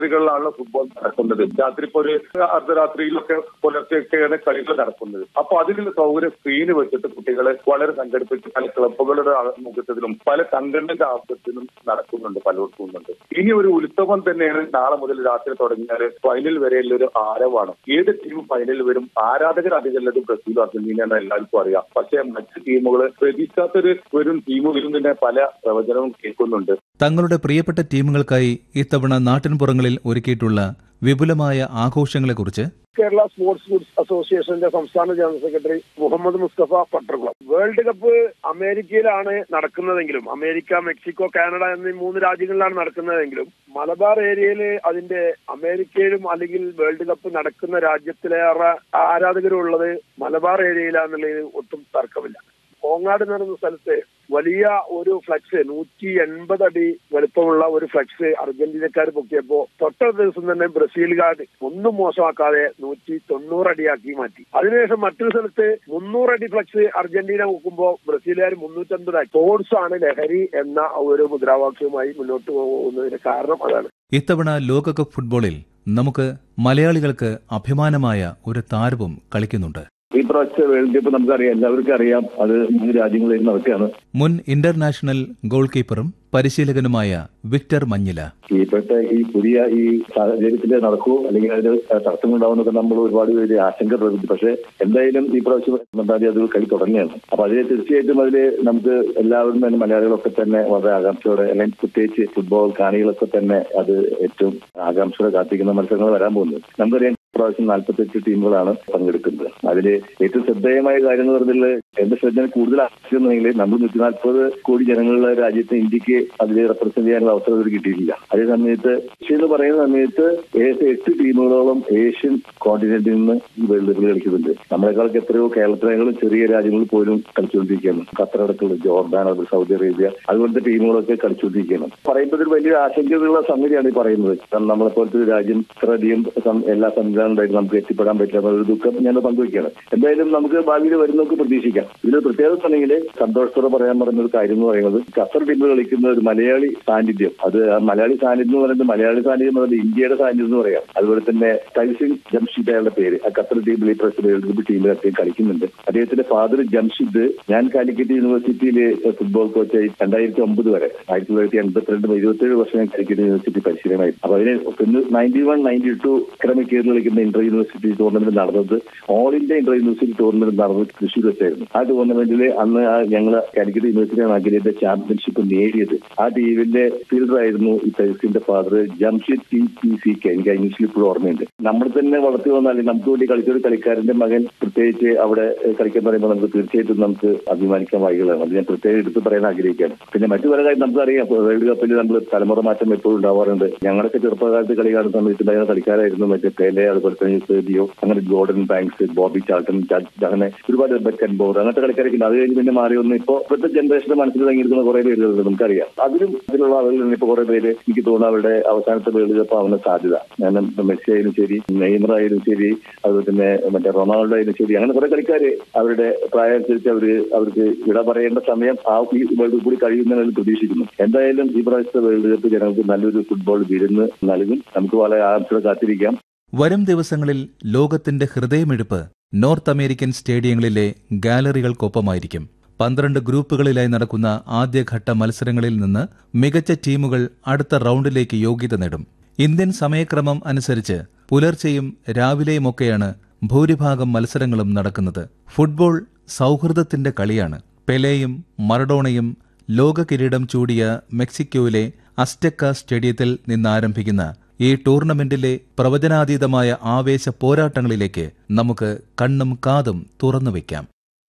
രാത്രികളിലാണല്ലോ football നടക്കുന്നത് രാത്രി ഇപ്പോൾ ഒരു അർദ്ധരാത്രിയിലൊക്കെ പുലർച്ചെയൊക്കെയാണ് കളികൾ നടക്കുന്നത് അപ്പൊ അതിനുള്ള സൗകര്യം സ്ക്രീന് വെച്ചിട്ട് കുട്ടികളെ വളരെ സംഘടിപ്പിച്ച് പല ക്ലബ്ബുകളുടെ മുഖത്തിലും പല സംഘടനയുടെ ആവശ്യത്തിനും നടക്കുന്നുണ്ട് പലർക്കും ഉണ്ട് ഇനി ഒരു ഉത്സവം തന്നെയാണ് നാളെ മുതൽ രാത്രി തുടങ്ങിയാൽ ഫൈനൽ വരെയുള്ള ഒരു ആരവാണ് ഏത് ടീം ഫൈനലിൽ വരും ആരാധകർ അധികമുള്ളത് ബ്രസീൽ അർജന്റീനയാണ് എല്ലാവർക്കും അറിയാം പക്ഷേ മറ്റ് ടീമുകൾ പ്രതീക്ഷിക്കാത്തൊരു വരും ടീം വരും തന്നെ പല പ്രവചനവും കേൾക്കുന്നുണ്ട് തങ്ങളുടെ പ്രിയപ്പെട്ട ടീമുകൾക്കായി ഇത്തവണ നാട്ടിൻപുറങ്ങളിൽ ഒരുക്കിയിട്ടുള്ള വിപുലമായ ആഘോഷങ്ങളെക്കുറിച്ച് കേരള സ്പോർട്സ് ഗുഡ്സ് അസോസിയേഷന്റെ സംസ്ഥാന general secretary Muhammad Mustafa Pattarkulam world cup അമേരിക്കയിലാണ് നടക്കുന്നതെങ്കിലും അമേരിക്ക മെക്സിക്കോ കാനഡ എന്നീ മൂന്ന് രാജ്യങ്ങളിലാണ് നടക്കുന്നതെങ്കിലും മലബാർ ഏരിയയിൽ അതിന്റെ അമേരിക്കയിലും അല്ലെങ്കിൽ വേൾഡ് കപ്പ് നടക്കുന്ന രാജ്യത്തിലേറെ ആരാധകരുള്ളത് മലബാർ ഏരിയയിലാണെന്നുള്ളതിന് ഒട്ടും തർക്കമില്ല കോങ്ങാട് എന്ന് പറയുന്ന സ്ഥലത്ത് വലിയ ഒരു ഫ്ലക്സ് നൂറ്റി എൺപത് അടി വലുപ്പമുള്ള ഒരു ഫ്ലക്സ് അർജന്റീനക്കാർ പൊക്കിയപ്പോ തൊട്ടടുത്ത ദിവസം തന്നെ ബ്രസീലുകാർ ഒന്നും മോശമാക്കാതെ നൂറ്റി തൊണ്ണൂറ് അടിയാക്കി മാറ്റി അതിനുശേഷം മറ്റൊരു സ്ഥലത്ത് മുന്നൂറ് അടി ഫ്ലക്സ് അർജന്റീന പൊക്കുമ്പോൾ ബ്രസീലുകാർ മുന്നൂറ്റമ്പതായി സ്പോർട്സ് ആണ് ലഹരി എന്ന ഒരു മുദ്രാവാക്യവുമായി മുന്നോട്ട് പോകുന്നതിന് കാരണം അതാണ് ഇത്തവണ ലോകകപ്പ് ഫുട്ബോളിൽ നമുക്ക് മലയാളികൾക്ക് അഭിമാനമായ ഒരു താരവും കളിക്കുന്നുണ്ട് ഈ പ്രാവശ്യത്തെ വേൾഡ് കപ്പ് നമുക്കറിയാം എല്ലാവർക്കും അറിയാം അത് മൂന്ന് രാജ്യങ്ങളിൽ നടക്കുകയാണ് മുൻ ഇന്റർനാഷണൽ ഗോൾ കീപ്പറും പരിശീലകനുമായ വിക്ടർ മഞ്ഞില ഇപ്പോഴത്തെ ഈ പുതിയ ഈ സാഹചര്യത്തിൽ നടക്കുമോ അല്ലെങ്കിൽ അതിന് തടസ്സങ്ങളുണ്ടാവുന്നൊക്കെ നമ്മൾ ഒരുപാട് പേര് ആശങ്ക പ്രകടിപ്പിച്ചു പക്ഷേ എന്തായാലും ഈ പ്രാവശ്യം രണ്ടാം തീയതി അത് കളി തുടങ്ങിയാണ് അപ്പൊ അതിൽ തീർച്ചയായിട്ടും അതിൽ നമുക്ക് എല്ലാവരും തന്നെ മലയാളികളൊക്കെ തന്നെ വളരെ ആകാംക്ഷയോടെ അല്ലെങ്കിൽ പ്രത്യേകിച്ച് ഫുട്ബോൾ കാണികളൊക്കെ തന്നെ അത് ഏറ്റവും ആകാംക്ഷയോടെ കാത്തിരിക്കുന്ന മത്സരങ്ങൾ വരാൻ പോകുന്നത് നമുക്കറിയാം പ്രാവശ്യം നാൽപ്പത്തെട്ട് ടീമുകളാണ് പങ്കെടുക്കുന്നത് അതിൽ ഏറ്റവും ശ്രദ്ധേയമായ കാര്യം എന്ന് പറഞ്ഞാൽ എന്റെ ശ്രദ്ധ കൂടുതൽ ആവശ്യമെന്നുണ്ടെങ്കിൽ നമ്മൾ നൂറ്റി നാൽപ്പത് കോടി ജനങ്ങളുള്ള രാജ്യത്ത് ഇന്ത്യക്ക് അതിൽ റെപ്രസെന്റ് ചെയ്യാനുള്ള അവസരം ഇത് കിട്ടിയിട്ടില്ല അതേ സമയത്ത് ഏഷ്യ എന്ന് പറയുന്ന സമയത്ത് ഏകദേശം എട്ട് ടീമുകളോളം ഏഷ്യൻ കോണ്ടിനെന്റിൽ നിന്ന് ഈ വേൾഡ് കപ്പിൽ കളിക്കുന്നുണ്ട് നമ്മളെക്കാൾക്ക് എത്രയോ കേരളത്തിനേക്കാളും ചെറിയ രാജ്യങ്ങൾ പോലും കളിച്ചുകൊണ്ടിരിക്കുകയാണ് ഖത്തർ അടക്കമുള്ള ജോർദാൻ അതുപോലെ സൗദി അറേബ്യ അതുപോലത്തെ ടീമുകളൊക്കെ കളിച്ചുകൊണ്ടിരിക്കുകയാണ് പറയുമ്പോൾ ഒരു വലിയ ആശങ്കയുള്ള സംഗതിയാണ് ഈ പറയുന്നത് കാരണം നമ്മളെ പോലത്തെ ഒരു രാജ്യം ഇത്രയധികം എല്ലാ സംവിധാനം ഉണ്ടായിട്ട് നമുക്ക് എത്തിപ്പെടാൻ പറ്റില്ല എന്നൊരു ദുഃഖം ഞാൻ പങ്കുവയ്ക്കുകയാണ് എന്തായാലും നമുക്ക് ഭാവിയിൽ വരുന്നവർക്ക് പ്രതീക്ഷിക്കാം ഇതിൽ പ്രത്യേകത ഉണ്ടെങ്കിൽ സന്തോഷത്തോടെ പറയാൻ പറഞ്ഞ ഒരു കാര്യം എന്ന് പറയുന്നത് ഖത്തർ ടീമിൽ കളിക്കുന്ന ഒരു മലയാളി സാന്നിധ്യം അത് ആ മലയാളി സാന്നിധ്യം എന്ന് പറയുന്നത് മലയാളി സാന്നിധ്യം എന്ന് പറയുന്നത് ഇന്ത്യയുടെ സാന്നിധ്യം എന്ന് പറയാം അതുപോലെ തന്നെ ടൈസിംഗ് ജംഷിദ് അയാളുടെ പേര് ആ ഖത്തർ ടീമിൽ ഈ പ്രാവശ്യം വേൾഡ് കപ്പ് ടീമിൽ അദ്ദേഹം കളിക്കുന്നുണ്ട് അദ്ദേഹത്തിന്റെ ഫാദർ ജംഷിദ് ഞാൻ കാലിക്കറ്റ് യൂണിവേഴ്സിറ്റിയിൽ ഫുട്ബോൾ കോച്ചായി രണ്ടായിരത്തി ഒമ്പത് വരെ ആയിരത്തി തൊള്ളായിരത്തി എൺപത്തിരണ്ട് ഇരുപത്തേഴ് വർഷം ഞാൻ കാലിക്കറ്റ് യൂണിവേഴ്സിറ്റി പരിശീലനമായി അപ്പൊ അതിന് പിന്നെ ninety one ninety two academic ഇയറിൽ കളിക്കുന്ന ഇന്റർ യൂണിവേഴ്സിറ്റി ടൂർണമെന്റ് നടന്നത് all India inter university tournament നടന്നത് തൃശ്ശൂർ വെച്ചായിരുന്നു ആ ടൂർണമെന്റിൽ അന്ന് ഞങ്ങൾ കാലിക്കറ്റ് യൂണിവേഴ്സിറ്റി അഖിലേന്ത്യ ചാമ്പ്യൻഷിപ്പ് നേടിയത് ആ ടീമിന്റെ ഫീൽഡർ ആയിരുന്നു ഈ തൈസിന്റെ father Jamshid T P C K എനിക്ക് ഇംഗ്ലീഷിൽ ഇപ്പോഴും ഓർമ്മയുണ്ട് നമ്മൾ തന്നെ വളർത്തി വന്നാൽ നമുക്ക് വേണ്ടി കളിച്ചൊരു കളിക്കാരന്റെ മകൻ പ്രത്യേകിച്ച് അവിടെ കളിക്കാൻ പറയുമ്പോൾ നമുക്ക് തീർച്ചയായിട്ടും നമുക്ക് അഭിമാനിക്കാൻ വഴികളാണ് അത് ഞാൻ പ്രത്യേകം എടുത്ത് പറയാൻ ആഗ്രഹിക്കുകയാണ് പിന്നെ മറ്റു പല കാര്യം നമുക്കറിയാം വേൾഡ് കപ്പിൽ നമ്മൾ തലമുറ മാറ്റം എപ്പോഴും ഉണ്ടാവാറുണ്ട് ഞങ്ങളൊക്കെ ചെറുപ്പകാലത്ത് കളി കാണുന്ന സമയത്ത് ഉണ്ടായിരുന്ന കളിക്കാരായിരുന്നു മറ്റേ പേലെ അതുപോലെ തന്നെ യൂസേബിയോ അങ്ങനെ ഗോർഡൻ ബാങ്ക്സ് ബോബി ചാൾട്ടൺ അങ്ങനെ ഒരുപാട് ബെക്കൻ ബോർ അങ്ങനത്തെ കളിക്കാരൊക്കെ ഉണ്ട് അത് കഴിഞ്ഞ് പിന്നെ മാറി വന്ന് ഇപ്പോൾ ഇപ്പോഴത്തെ ജനറേഷന്റെ മനസ്സിൽ തങ്ങിയിരിക്കുന്ന കുറെ പേരുകളുണ്ട് നമുക്കറിയാം അതിലും അതിലുള്ള ആളുകളിൽ ഇപ്പോൾ കുറെ പേര് എനിക്ക് തോന്നുന്നു അവരുടെ അവസാനത്തെ വേൾഡ് കപ്പ് ആവുന്ന സാധ്യത ഞാൻ മെസ്സി ആയാലും ശരി നെയ്മർ ആയാലും ശരി അതുപോലെ തന്നെ മറ്റേ റൊണാൾഡോ ആയാലും ശരി അങ്ങനെ കുറെ കളിക്കാര് അവരുടെ പ്രായം അനുസരിച്ച് അവര് അവർക്ക് വിട പറയേണ്ട സമയം ആ ഈ വേൾഡ് കപ്പ് കൂടി കഴിയുന്നതിൽ പ്രതീക്ഷിക്കുന്നു എന്തായാലും ഈ പ്രാവശ്യത്തെ വേൾഡ് കപ്പ് ജനങ്ങൾക്ക് നല്ലൊരു ഫുട്ബോൾ വിരുന്ന് നൽകും നമുക്ക് വളരെ ആകാംക്ഷ കാത്തിരിക്കാം വരും ദിവസങ്ങളിൽ ലോകത്തിന്റെ ഹൃദയമെടുപ്പ് നോർത്ത് അമേരിക്കൻ സ്റ്റേഡിയങ്ങളിലെ ഗാലറികൾക്കൊപ്പമായിരിക്കും പന്ത്രണ്ട് ഗ്രൂപ്പുകളിലായി നടക്കുന്ന ആദ്യഘട്ട മത്സരങ്ങളിൽ നിന്ന് മികച്ച ടീമുകൾ അടുത്ത റൗണ്ടിലേക്ക് യോഗ്യത നേടും ഇന്ത്യൻ സമയക്രമം അനുസരിച്ച് പുലർച്ചെയും രാവിലെയുമൊക്കെയാണ് ഭൂരിഭാഗം മത്സരങ്ങളും നടക്കുന്നത് ഫുട്ബോൾ സൗഹൃദത്തിന്റെ കളിയാണ് പെലെയും മറഡോണയും ലോക കിരീടം ചൂടിയ മെക്സിക്കോയിലെ അസ്റ്റക്ക സ്റ്റേഡിയത്തിൽ നിന്നാരംഭിക്കുന്ന ഈ ടൂർണമെന്റിലെ പ്രവചനാതീതമായ ആവേശ പോരാട്ടങ്ങളിലേക്ക് നമുക്ക് കണ്ണും കാതും തുറന്നുവെക്കാം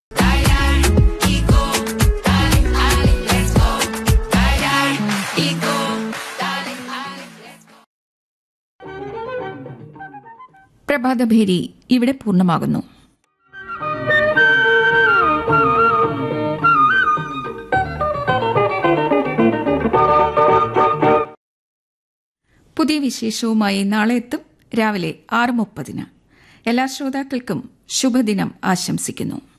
പ്രഭാതഭേരി ഇവിടെ പൂർണ്ണമാകുന്നു പുതിയ വിശേഷവുമായി നാളെ എത്തും രാവിലെ ആറ് മുപ്പതിന് എല്ലാ ശ്രോതാക്കൾക്കും ശുഭദിനം ആശംസിക്കുന്നു